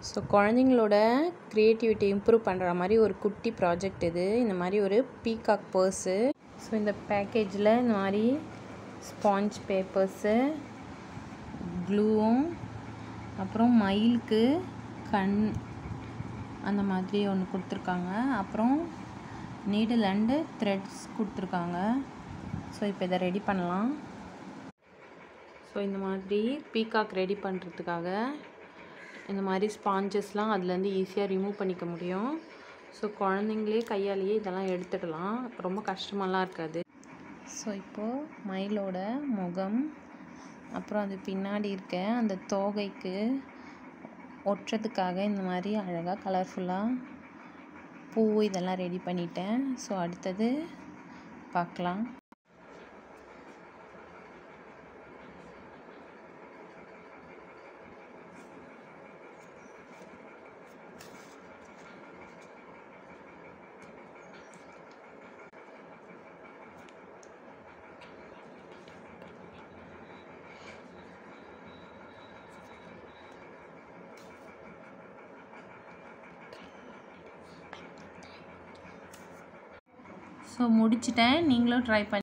so குழந்தைங்களோட creativity improve பண்ணுற மாதிரி ஒரு குட்டி ப்ராஜெக்ட் இது இந்த மாதிரி ஒரு பீகாக் பர்ஸு ஸோ இந்த பேக்கேஜில் இந்த மாதிரி ஸ்பாஞ்ச் பேப்பர்ஸு க்ளூவும் அப்புறம் மயிலுக்கு கண் அந்த மாதிரி ஒன்று கொடுத்துருக்காங்க அப்புறம் நீடில் அண்டு த்ரெட்ஸ் கொடுத்துருக்காங்க ஸோ இப்போ இதை ரெடி பண்ணலாம் ஸோ இந்த மாதிரி பீகாக் ரெடி பண்ணுறதுக்காக இந்த மாதிரி ஸ்பாஞ்சஸ்லாம் அதுலேருந்து ஈஸியாக ரிமூவ் பண்ணிக்க முடியும் ஸோ குழந்தைங்களே கையாலேயே இதெல்லாம் எடுத்துடலாம் ரொம்ப கஷ்டமாலாம் இருக்காது ஸோ இப்போது மயிலோட முகம் அப்புறம் அது பின்னாடி இருக்க அந்த தோகைக்கு ஒட்டுறதுக்காக இந்த மாதிரி அழகாக கலர்ஃபுல்லாக பூ இதெல்லாம் ரெடி பண்ணிட்டேன் ஸோ அடுத்தது பார்க்கலாம் ஸோ முடிச்சிட்டேன் நீங்களும் ட்ரை பண்ணி